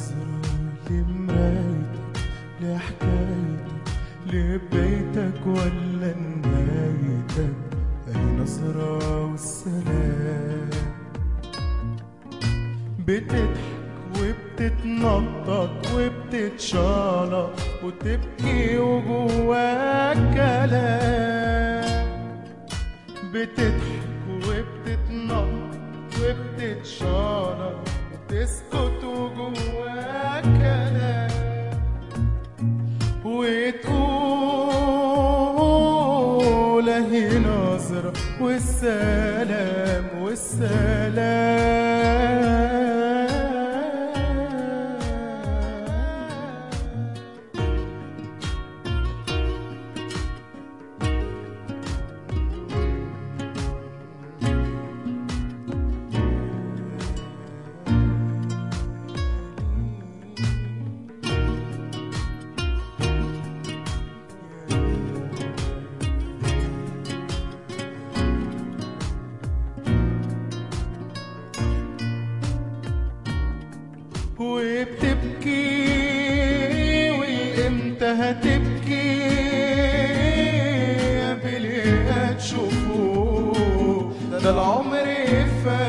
نظرة لمرايتك لحكايتك لبيتك ولا نهايتك أهي نظرة والسلام بتضحك وبتتنطط وبتتشالط وتبكي وجواك كلام بتضحك وبتتنطط وبتتشالط وتسكت وجواك كلام وتقول اهي نظرة والسلام والسلام وبتبكي وامتى هتبكي يا بلي هتشوفوه ده العمر